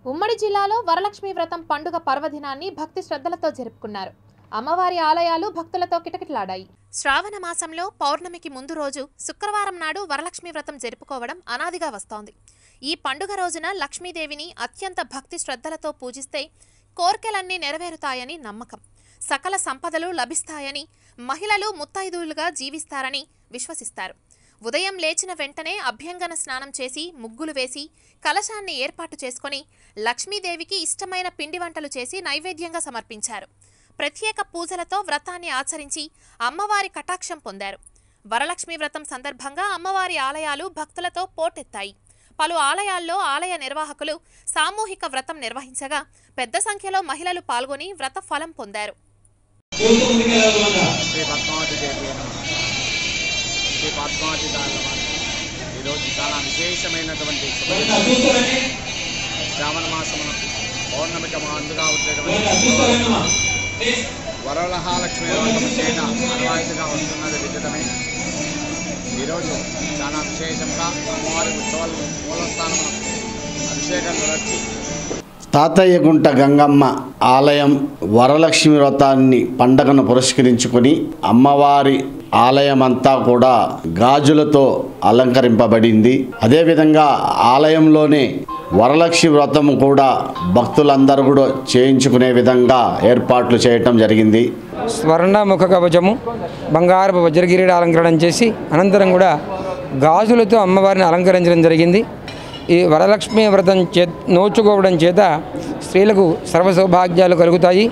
ఉమ్మడి జిల్లాలో వరలక్ష్మి వ్రతం పండుగ పర్వదినాన్ని భక్తి శ్రద్ధలతో జరుపుకున్నారు అమ్మవారి ఆలయాలు భక్తులతో కిటకిటలాడాయి శ్రావణ మాసంలో పౌర్ణమికి ముందు రోజు శుక్రవారం నాడు వరలక్ష్మి వ్రతం జరుపుకోవడం అనాదిగా వస్తోంది ఈ పండుగ రోజున లక్ష్మీదేవిని అత్యంత భక్తి శ్రద్ధలతో పూజిస్తే కోర్కెలన్నీ నెరవేరుతాయని నమ్మకం సకల సంపదలు లభిస్తాయని మహిళలు ముత్తైదువులుగా జీవిస్తారని విశ్వసిస్తారు ఉదయం లేచిన వెంటనే అభ్యంగన స్నానం చేసి ముగ్గులు వేసి కలశాన్ని ఏర్పాటు చేసుకొని లక్ష్మీదేవికి ఇష్టమైన పిండి వంటలు చేసి నైవేద్యంగా సమర్పించారు ప్రత్యేక పూజలతో వ్రతాన్ని ఆచరించి అమ్మవారి కటాక్షం పొందారు వరలక్ష్మి వ్రతం సందర్భంగా అమ్మవారి ఆలయాలు భక్తులతో పోటెత్తాయి పలు ఆలయాల్లో ఆలయ నిర్వాహకులు సామూహిక వ్రతం నిర్వహించగా పెద్ద సంఖ్యలో మహిళలు పాల్గొని వ్రత ఫలం పొందారు శ్రీ పద్మావతి దేవి నమః. శ్రీ పద్మావతి దాని నమః. ఈరోజు చాలా విశేషమైనటువంటి శుభదినం. శ్రావణ మాసమున పౌర్ణమిక ముందుగా ఉండేటువంటి వరలహాలక్ష్మి వ్రతం చేయన అనివాయితీగా వస్తున్నది విదితమే ఈరోజు చాలా విశేషంగా అమ్మవారి ఉత్సవాలు మూలస్థానమున అభిషేకం నిర్వహించి తాతయ్యగుంట గంగమ్మ ఆలయం వరలక్ష్మి వ్రతాన్ని పండగను పురస్కరించుకొని అమ్మవారి ఆలయం అంతా కూడా గాజులతో అలంకరింపబడింది అదేవిధంగా ఆలయంలోనే వరలక్ష్మి వ్రతం కూడా భక్తులందరూ కూడా చేయించుకునే విధంగా ఏర్పాట్లు చేయటం జరిగింది స్వర్ణ ముఖ కవచము బంగారపు వజ్రగిరీడ అలంకరణం చేసి అనంతరం కూడా గాజులతో అమ్మవారిని అలంకరించడం జరిగింది ఈ వరలక్ష్మి వ్రతం చే నోచుకోవడం చేత స్త్రీలకు సర్వ సౌభాగ్యాలు కలుగుతాయి